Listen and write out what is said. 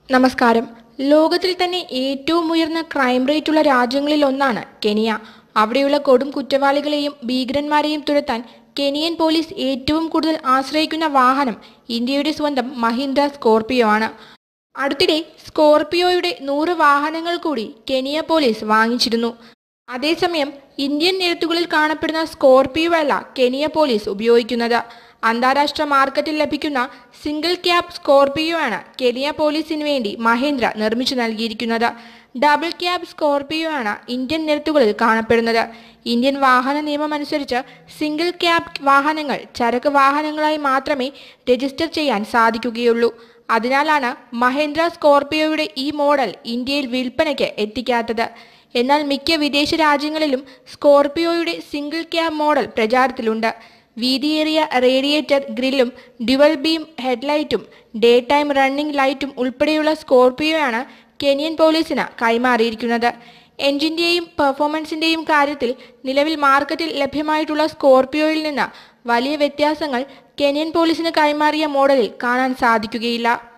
നമസ്കാരം ലോകത്തിൽ തന്നെ ഏറ്റവും ഉയർന്ന ക്രൈം റേറ്റുള്ള രാജ്യങ്ങളിൽ ഒന്നാണ് കെനിയ അവിടെയുള്ള കൊടും കുറ്റവാളികളെയും ഭീകരന്മാരെയും തുരത്താൻ കെനിയൻ പോലീസ് ഏറ്റവും കൂടുതൽ ആശ്രയിക്കുന്ന വാഹനം ഇന്ത്യയുടെ സ്വന്തം മഹീന്ദ്ര സ്കോർപിയോ ആണ് അടുത്തിടെ സ്കോർപിയോയുടെ നൂറ് വാഹനങ്ങൾ കൂടി കെനിയ പോലീസ് വാങ്ങിച്ചിരുന്നു അതേസമയം ഇന്ത്യൻ നിരത്തുകളിൽ കാണപ്പെടുന്ന സ്കോർപിയോ അല്ല കെനിയ പോലീസ് ഉപയോഗിക്കുന്നത് അന്താരാഷ്ട്ര മാർക്കറ്റിൽ ലഭിക്കുന്ന സിംഗിൾ ക്യാബ് സ്കോർപിയോ ആണ് കെനിയ പോലീസിന് വേണ്ടി മഹേന്ദ്ര നിർമ്മിച്ചു നൽകിയിരിക്കുന്നത് ഡബിൾ ക്യാബ് സ്കോർപിയോ ആണ് ഇന്ത്യൻ നിരത്തുകളിൽ കാണപ്പെടുന്നത് ഇന്ത്യൻ വാഹന നിയമം അനുസരിച്ച് സിംഗിൾ ക്യാബ് വാഹനങ്ങൾ ചരക്ക് വാഹനങ്ങളായി മാത്രമേ രജിസ്റ്റർ ചെയ്യാൻ സാധിക്കുകയുള്ളൂ അതിനാലാണ് മഹേന്ദ്ര സ്കോർപിയോയുടെ ഈ മോഡൽ ഇന്ത്യയിൽ വിൽപ്പനയ്ക്ക് എത്തിക്കാത്തത് എന്നാൽ മിക്ക വിദേശ രാജ്യങ്ങളിലും സ്കോർപിയോയുടെ സിംഗിൾ ക്യാബ് മോഡൽ പ്രചാരത്തിലുണ്ട് വീതിയേറിയ റേഡിയേറ്റർ ഗ്രില്ലും ഡ്യുവൽ ബീം ഹെഡ്ലൈറ്റും ഡേ ടൈം റണ്ണിംഗ് ലൈറ്റും ഉൾപ്പെടെയുള്ള സ്കോർപിയോയാണ് കെനിയൻ പോലീസിന് കൈമാറിയിരിക്കുന്നത് എഞ്ചിന്റെയും പെർഫോമൻസിന്റെയും കാര്യത്തിൽ നിലവിൽ മാർക്കറ്റിൽ ലഭ്യമായിട്ടുള്ള സ്കോർപിയോയിൽ നിന്ന് വലിയ വ്യത്യാസങ്ങൾ കെനിയൻ പോലീസിന് കൈമാറിയ മോഡലിൽ കാണാൻ സാധിക്കുകയില്ല